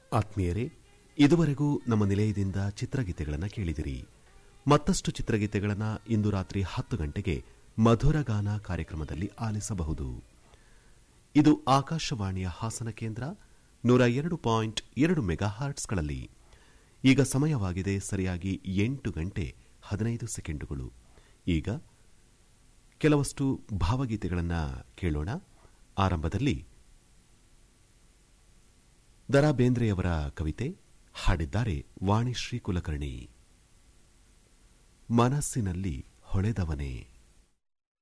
ಆತ್ಮೀಯರೇ ಇದುವರೆಗೂ ನಮ್ಮ ನಿಲಯದಿಂದ ಚಿತ್ರಗೀತೆಗಳನ್ನು ಕೇಳಿದಿರಿ ಮತ್ತಷ್ಟು ಚಿತ್ರಗೀತೆಗಳನ್ನು ಇಂದು ರಾತ್ರಿ ಹತ್ತು ಗಂಟೆಗೆ ಮಧುರಗಾನ ಕಾರ್ಯಕ್ರಮದಲ್ಲಿ ಆಲಿಸಬಹುದು ಇದು ಆಕಾಶವಾಣಿಯ ಹಾಸನ ಕೇಂದ್ರ ನೂರ ಎರಡು ಪಾಯಿಂಟ್ ಎರಡು ಮೆಗಾ ಹಾರ್ಟ್ಸ್ಗಳಲ್ಲಿ ಈಗ ಸಮಯವಾಗಿದೆ ಸರಿಯಾಗಿ ಎಂಟು ಗಂಟೆ ಹದಿನೈದು ಸೆಕೆಂಡುಗಳು ಈಗ ಕೆಲವಷ್ಟು ಭಾವಗೀತೆಗಳನ್ನು ಕೇಳೋಣ ಆರಂಭದಲ್ಲಿ ದರಾ ಬೇಂದ್ರೆಯವರ ಕವಿತೆ ಹಾಡಿದ್ದಾರೆ ವಾಣಿಶ್ರೀ ಕುಲಕರ್ಣಿ ಮನಸ್ಸಿನಲ್ಲಿ ಹೊಳೆದವನೇ